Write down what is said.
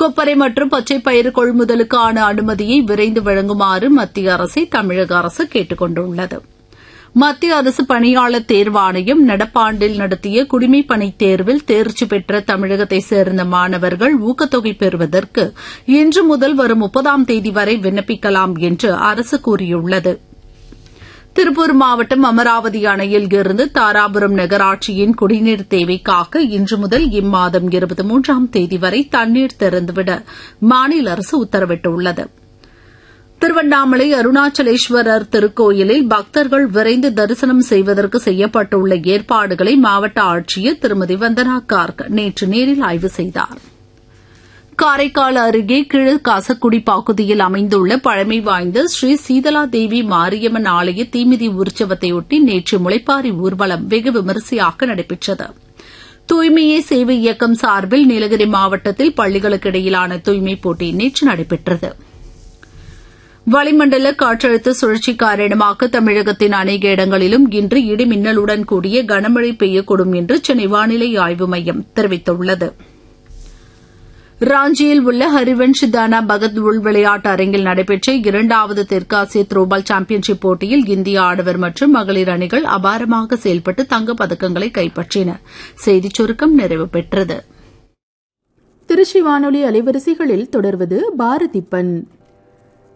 கொப்பரை மற்றும் பச்சை பயிறு கொள்முதலுக்கான அனுமதியை விரைந்து வழங்குமாறு மத்திய அரசை தமிழக அரசு கேட்டுக் கொண்டுள்ளது மத்திய அரசு பணியாளர் தேர்வாணையம் நடப்பாண்டில் நடத்திய குடிமைப் பணித் தேர்வில் தேர்ச்சி பெற்ற தமிழகத்தைச் சேர்ந்த மாணவர்கள் ஊக்கத்தொகை பெறுவதற்கு இன்று முதல் வரும் முப்பதாம் தேதி வரை விண்ணப்பிக்கலாம் என்று அரசு கூறியுள்ளது திருப்பூர் மாவட்டம் அமராவதி அணையில் இருந்து தாராபுரம் நகராட்சியின் குடிநீர் தேவைக்காக இன்று முதல் இம்மாதம் இருபத்தி மூன்றாம் தேதி வரை தண்ணீர் திறந்துவிட மாநில அரசு உத்தரவிட்டுள்ளது திருவண்ணாமலை அருணாச்சலேஸ்வரர் திருக்கோயிலில் பக்தர்கள் விரைந்து தரிசனம் செய்வதற்கு செய்யப்பட்டுள்ள ஏற்பாடுகளை மாவட்ட ஆட்சியர் திருமதி வந்தனா கார்க் நேற்று நேரில் ஆய்வு செய்தார் காரைக்கால் அருகே கிழ காசக்குடி பகுதியில் அமைந்துள்ள பழமை வாய்ந்த ஸ்ரீ சீதலா தேவி மாரியம்மன் ஆலய தீமிதி உற்சவத்தையொட்டி நேற்று முளைப்பாரி ஊர்வலம் வெகு விமரிசையாக நடைபெற்றது தூய்மையே சேவை இயக்கம் சார்பில் நீலகிரி மாவட்டத்தில் பள்ளிகளுக்கு இடையிலான தூய்மைப் போட்டி நேற்று நடைபெற்றது வளிமண்டல காற்றழுத்த சுழற்சி காரணமாக தமிழகத்தின் அநேக இடங்களிலும் இன்று இடி மின்னலுடன் கூடிய கனமழை பெய்யக்கூடும் என்று சென்னை வானிலை ஆய்வு மையம் தெரிவித்துள்ளது ராஞ்சியில் உள்ள ஹரிவன்ஷ் தானா பகத் உள் விளையாட்டு அரங்கில் நடைபெற்ற இரண்டாவது தெற்காசிய த்ரோபால் சாம்பியன்ஷிப் போட்டியில் இந்திய ஆடவர் மற்றும் மகளிர் அணிகள் அபாரமாக செயல்பட்டு தங்கப் பதக்கங்களை கைப்பற்றின செய்திச் சுருக்கம் நிறைவு பெற்றது திருச்சி வானொலி அலைவரிசைகளில் தொடர்வது பாரதிப்பன்